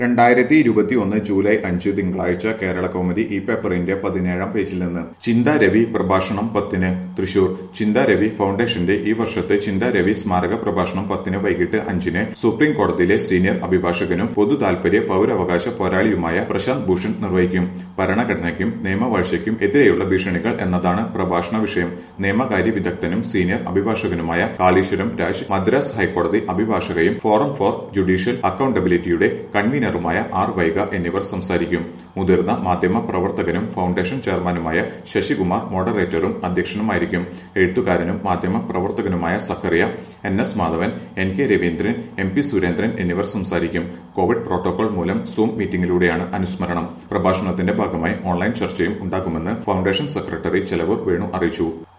രണ്ടായിരത്തി ഇരുപത്തി ഒന്ന് ജൂലൈ അഞ്ച് തിങ്കളാഴ്ച കേരള കൗമുദി ഈ പേപ്പറിന്റെ പതിനേഴാം പേജിൽ നിന്ന് ചിന്ത രവി പ്രഭാഷണം പത്തിന് തൃശൂർ ചിന്ത രവി ഫൗണ്ടേഷന്റെ ഈ വർഷത്തെ ചിന്ത രവി സ്മാരക പ്രഭാഷണം പത്തിന് വൈകിട്ട് അഞ്ചിന് സുപ്രീം കോടതിയിലെ സീനിയർ അഭിഭാഷകനും പൊതു താൽപര്യ പൗരാവകാശ പോരാളിയുമായ പ്രശാന്ത് ഭൂഷൺ നിർവഹിക്കും ഭരണഘടനയ്ക്കും നിയമവാഴ്ചയ്ക്കും എതിരെയുള്ള ഭീഷണികൾ എന്നതാണ് പ്രഭാഷണ വിഷയം നിയമകാര്യ വിദഗ്ധനും സീനിയർ അഭിഭാഷകനുമായ കാളീശ്വരം രാജ് മദ്രാസ് ഹൈക്കോടതി അഭിഭാഷകയും ഫോറം ഫോർ ജുഡീഷ്യൽ അക്കൌണ്ടബിലിറ്റിയുടെ കൺവീനറുമായ ആർ വൈഗ എന്നിവർ സംസാരിക്കും മുതിർന്ന മാധ്യമ പ്രവർത്തകനും ഫൗണ്ടേഷൻ ചെയർമാനുമായ ശശികുമാർ മോഡറേറ്ററും അധ്യക്ഷനുമായിരിക്കും എഴുത്തുകാരനും മാധ്യമ പ്രവർത്തകനുമായ Zacharia N S Madhavan N K Raveendran M P Surendran എന്നിവർ സംസാരിക്കും കോവിഡ് പ്രോട്ടോകോൾ മൂലം സൂം മീറ്റിംഗിലൂടെയാണ് അനുസ്മരണം പ്രഭാഷണത്തിന്റെ ഭാഗമായി ഓൺലൈൻ ചർച്ചയും ഉണ്ടാകുമെന്ന് ഫൗണ്ടേഷൻ സെക്രട്ടറി ചെലവൂർ വേണു അറിയിച്ചു